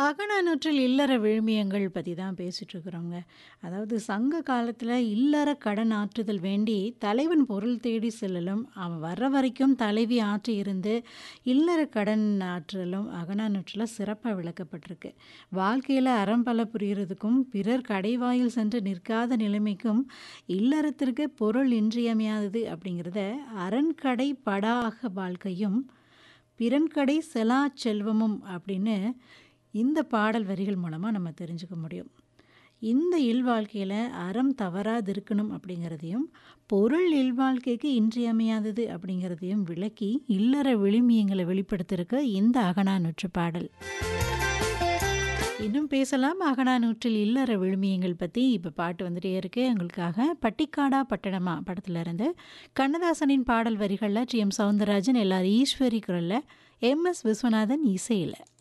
அகநானூற்றில் இல்லற விழுமியங்கள் பத்தி தான் பேசிட்டு இருக்கிறோங்க. அதாவது சங்க காலத்துல இல்லற கடன் ஆற்றுதல் வேண்டி தலைவன் பொருள் தேடி செல்லலும், அவன் வர்ற வரைக்கும் தலைவி ஆற்றியிருந்து இல்லற கடன் ஆற்றுதலும் அகநானூற்றில சிறப்பா விளக்கப்பட்டிருக்கு. வாழ்க்கையில அறம் பல புரியறதுக்கும், பிறர் கடைவாயில் சென்று நிற்காத நிலைமைக்கும் இல்லறத்திற்கு பொருள் இன்றியமையாதது அப்படிங்கிறத "அரண்கடை படாஅக வாழ்க்கையும், பிறன்கடை செலாச் செல்வமும்" அப்படின்னு இந்த பாடல் வரிகள் மூலமா நம்ம தெரிஞ்சுக்க முடியும். இந்த இல்வாழ்க்கையில அறம் தவறாதிருக்கணும் அப்படிங்கிறதையும், பொருள் இல்வாழ்க்கைக்கு இன்றியமையாதது அப்படிங்கிறதையும் விளக்கி இல்லற விழுமியங்கள வெளிப்படுத்தியிருக்கு இந்த அகநானூற்று பாடல். இன்னும் பேசலாம் அகநானூற்றில் இல்லற விழுமியங்கள் பத்தி. இப்ப பாட்டு வந்துட்டே இருக்கு உங்களுக்காக. "பட்டிக்காடா பட்டணமா" படத்துல இருந்து கண்ணதாசனின் பாடல் வரிகள்ல T. M. Soundararajan, L. R. Eswari குரல்ல, எம். எஸ். விஸ்வநாதன் இசையில.